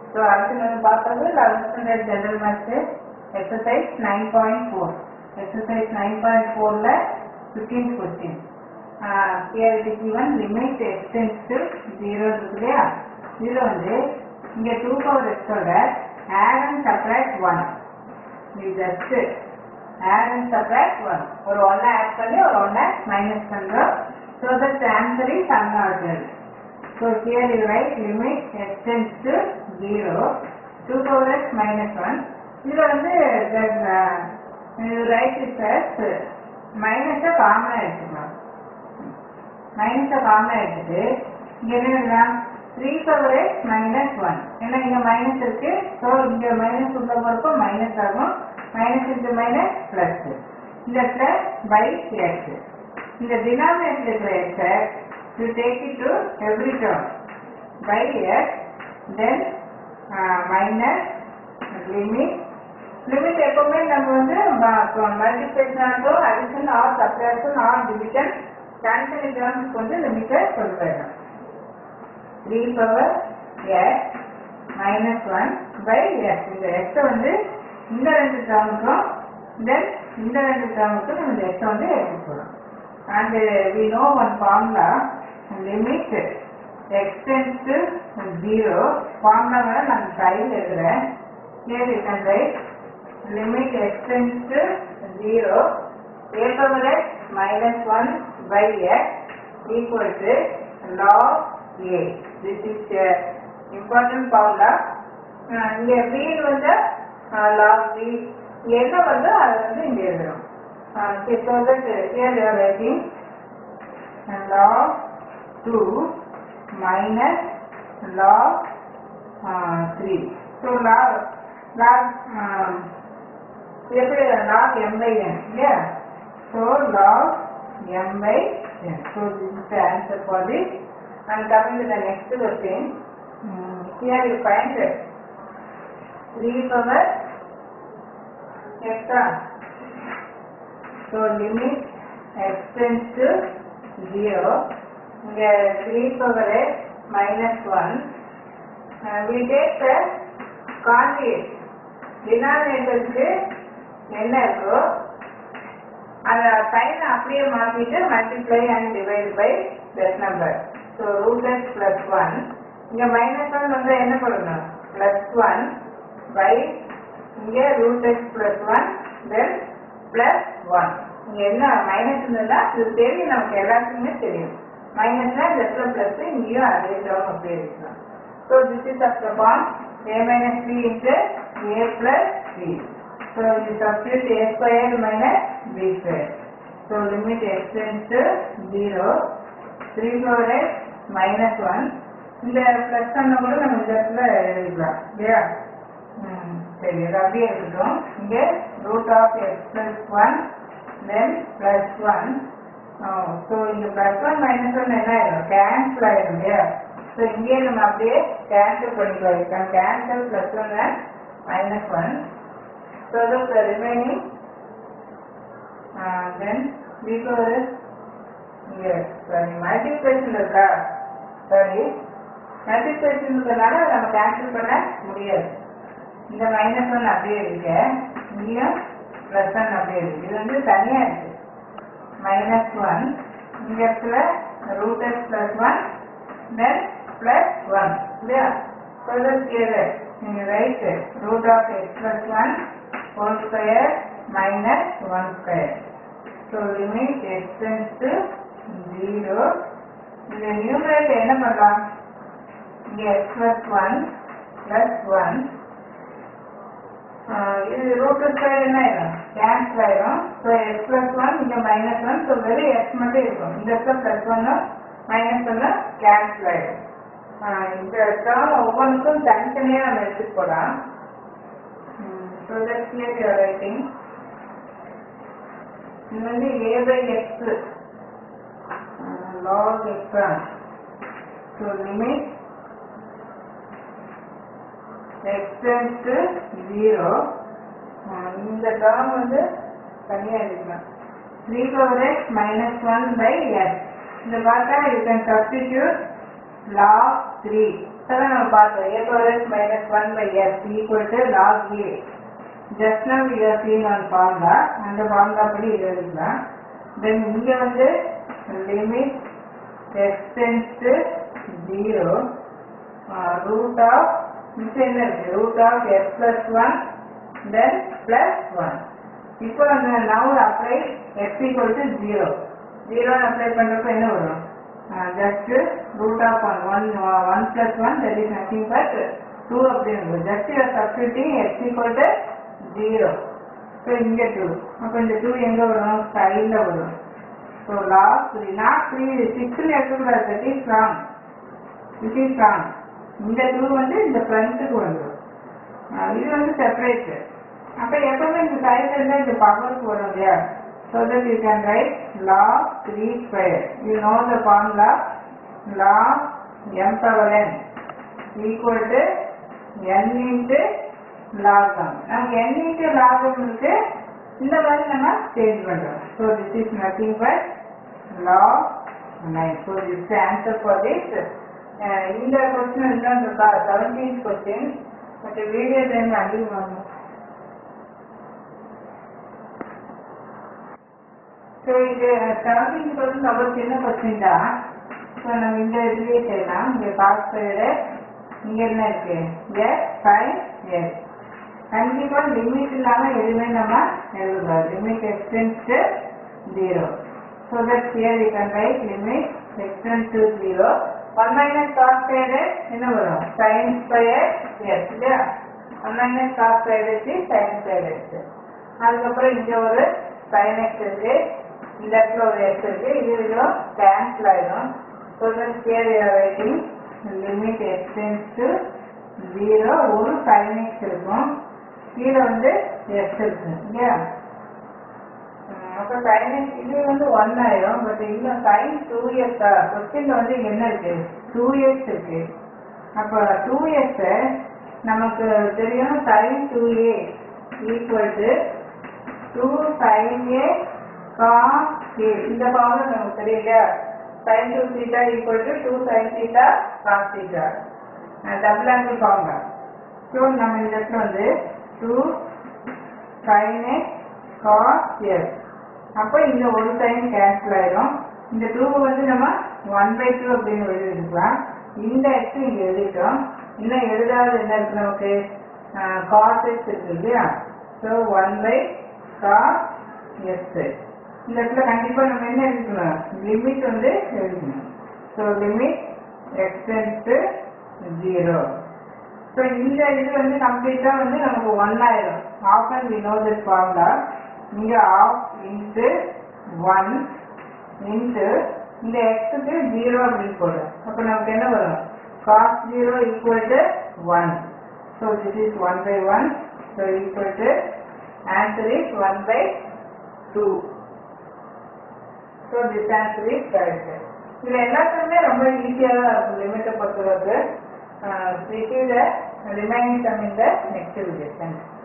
So அடுத்து நம்ம பார்த்தது eleventh standard general maths exercise nine point four exercise nine point ஃபோரில் fifteen question here it is given limit x tends to 0 இருக்கு இல்லையா இதுல வந்து இங்க 2 பவர் x ஓட add and subtract 1 இது just add and subtract 1 ஒரு 1 add பண்ணி ஒரு 1 minus பண்றோம் so that the answer is unordered so here you write limit x tends to 0 2 power x minus 1 இதுல வந்து then, uh, you write it as minus காமனா எடுத்துக்கலாம் மைனஸை காமன் எடுத்துட்டு இங்க என்ன எழுதலாம் three power x minus one ஏன்னா இங்க மைனஸ் இருக்கு ஸோ இங்க மைனஸ் உள்ள போறப்போ மைனஸ் ஆகும் மைனஸ் இன்ட்டு மைனஸ் பிளஸ் இந்த பிளஸ் பை எக்ஸ் இந்த டினாமினேட்டர் இருக்கிற எக்ஸை you take it to every term by x then minus limit limit எப்பவுமே நம்ம வந்து multiplication addition or subtraction or division cancel டேர்ம்ஸ்க்கு வந்து லிமிட்டை கொண்டு போயிடலாம் three power x minus one by x இந்த எக்ஸை வந்து இந்த ரெண்டு டேர்முக்கும் தென் இந்த ரெண்டு டேர்முக்கும் நம்ம இந்த எக்ஸை வந்து எடுத்து போகிறோம் and we know one formula limit x tends to zero formula வேணா நான் கையில் எழுதுறேன் here you can write limit x tends to 0 a power x minus 1 by x equal to log a. This is a important formula. அஹ் இங்க b வந்து அஹ் log b என்ன வந்து அது வந்து இங்க எழுதுறோம் okay so that here you are writing log 2 minus log uh, 3 so log log um, எப்படி log m by n இல்லையா so log m by n so this is the answer for this and coming to the next question um, here you find 3 power x so limit x tends to 0 இங்க 3 power x minus 1 uh, we take the conjugate டினாமினேட்டருக்கு என்ன இருக்கோ அந்த சைனை அப்படியே மாற்றிட்டு multiply and divide by that number so root x plus one இங்கே minus one வந்து என்ன பண்ணணும் பிளஸ் ஒன் பை இங்கே root x plus one then plus one இங்கே என்ன மைனஸ் இருந்ததுன்னா இது தெரியும் நமக்கு எல்லாத்துக்குமே தெரியும் மைனஸ்னா ஜஸ்ட்ல பிளஸ் இங்கேயும் அதே டேர்ம் அப்படியே இருக்கலாம் so this is of the form a minus b into a plus b. So you substitute a square minus b square. So limit x tends to 0, 3 power x minus 1. இந்த plus பண்ண கூட நம்ம இந்த இடத்துல எழுதிக்கலாம் இல்லையா ம், சரி அது அப்படியே இருக்கட்டும் இங்கே root of x plus one then plus one so இந்த பிளஸ் ஒன் மைனஸ் ஒன் என்ன ஆயிடும் கேன்சல் ஆயிடும் இல்லையா ஸோ இங்கே நம்ம அப்படியே கேன்சல் பண்ணிக்கலாம் you can cancel plus one and minus one so that the remaining uh, then we go with here sorry multiplication இருக்கா sorry multiplication இருக்கிறதுனால நம்ம கேன்சல் பண்ண முடியாது இந்த மைனஸ் ஒன் அப்படியே இருக்கு இங்கேயும் ப்ளஸ் ஒன் அப்படியே இருக்கு இது வந்து தனியாக இருக்கு மைனஸ் ஒன் இந்த இடத்துல root x plus one then plus 1 இல்லையா so that here you write root of x plus 1 whole square minus 1 square so limit x tends to 0 இந்த நியூமரேட்டர் என்ன பண்ணலாம் இங்க x plus 1 plus 1 ஆஹ் இது ரூட் ஸ்கொயர் என்ன ஆயிடும் கேன்சல் ஆயிடும் so x plus one இங்க மைனஸ் ஒன் ஸோ வெறும் எக்ஸ் மட்டும் இருக்கும் இந்த இடத்துல பிளஸ் ஒன்னும் மைனஸ் ஒன்னும் கேன்சல் ஆயிடும் ஆஹ் இந்த டேர்ம் ஒவ்வொன்றுக்கும் தனித்தனியாக நம்ம எடுத்துட்டு போகலாம் so that clear your writing இது வந்து a by x log exam so limit x tends zero இந்த டேர்ம் வந்து தனியாக எடுக்கலாம் three power x minus one by x இந்த பார்த்தா யூ கேன் சப்ஸ்டிடியூட் log 3 அதான் நம்ம பார்த்தோம் a power s minus 1 by s equal to log a just now we are seeing on formula அந்த formula படி இது எழுதிக்கலாம் then இங்க வந்து limit x tends to 0 uh, root of மிச்சம் என்ன இருக்கு root of s plus 1 then plus 1 இப்போ அந்த now apply x equal to 0 0 apply பண்றப்ப என்ன வரும் uh, just root of 1 1 uh, 1 plus 1 that is nothing but 2 அப்படின்னு வரும் just you are substituting x equal to 0 so இங்க 2 அப்ப இந்த 2 எங்க வரும் சைடுல வரும் so log 3 not 3 6 ல எடுக்கக்கூடாது that is wrong this is wrong இந்த 2 வந்து இந்த ஃப்ரண்ட்டுக்கு வந்துடும் ஆஹ் இது வந்து செப்பரேட் அப்ப எப்பவுமே இந்த சைடுல இருந்தா இந்த பவருக்கு வரும் இல்லையா so that you can write log 3 square you know the formula log m power n equal to n into log m நமக்கு n into log m இருக்கு இந்த மாதிரி நம்ம சேஞ்ச் பண்றோம் so this is nothing but log 9 so this is the answer for this uh, இந்த question இதுதான் seventeen question but video time அதிகமாகும் so இது செவன்டீன் கொஸ்டின் அவ்வளோ சின்ன கொஸ்டின் தான் ஸோ நம்ம இந்த இதுலேயே செய்யலாம் இங்கே காஸ் சைடு இங்கே என்ன இருக்கு எஸ் ஃபைவ் எஸ் கண்டிப்பாக லிமிட் இல்லாமல் எதுவுமே நம்ம எழுதக்கூடாது limit x tends to zero so that here you can write limit x tends to zero one minus cos side என்ன வரும் சைன் ஸ்கொயர் எஸ் இல்லையா ஒன் மைனஸ் காஸ் சைடு வச்சு சைன் ஸ்கொயர் எஸ் அதுக்கப்புறம் இங்கே ஒரு சைன் எக்ஸ் இருக்கு இந்த இடத்துல ஒரு எக்ஸ் இருக்கு இது இதுவும் கேன்சல் ஆயிடும் so that here you are writing limit x tends to zero ஒரு சைன் எக்ஸ் இருக்கும் கீழே வந்து எக்ஸ் இருக்கு இல்லையா அப்போ சைன் எக்ஸ் இது வந்து ஒன் ஆயிரும் பட் இன்னும் சைன் டூ எக்ஸ் கொஸ்டின்ல வந்து என்ன இருக்கு டூ எக்ஸ் இருக்கு அப்போ டூ எக்ஸ் நமக்கு தெரியும் sine two A equal to two sine A cos A இந்த ஃபார்முலா நமக்கு தெரியல sine two theta equal to two sine theta cos theta double angle formula so நம்ம இந்த இடத்துல வந்து two sine A cos S அப்போ இந்த ஒரு சைன் கேன்சல் ஆயிடும் இந்த டூவை வந்து நம்ம ஒன் பை டூ அப்படின்னு எழுதிருக்கலாம் இந்த எக்ஸ் இங்கே எழுதிட்டோம் இன்னும் எழுதாத என்ன இருக்கு நமக்கு காஸ் எக்ஸ் இருக்கு இல்லையா so one by cos S இந்த இடத்துல கண்டிப்பாக நம்ம என்ன எழுதிக்கணும் லிமிட் வந்து எழுதணும் so limit x tends zero so இந்த இது வந்து கம்ப்ளீட்டாக வந்து நமக்கு ஒன் ஆயிரும் half and we know this formula இங்கே ஆஃப் இன்ட்டு ஒன் இன்ட்டு இந்த எக்ஸுக்கு ஜீரோ அப்படின்னு போடும் அப்போ நமக்கு என்ன வரும் cos zero equal to one so this is one by one so equal to answer is one by two so this answer is correct இதில் எல்லாத்துக்குமே ரொம்ப ஈஸியாக தான் இருக்கும் லிமிட்டை பொறுத்தளவுக்கு ரிசீவ் த ரிமைனிங் சம் இந்த நெக்ஸ்ட் வீடியோ தேங்க்ஸ்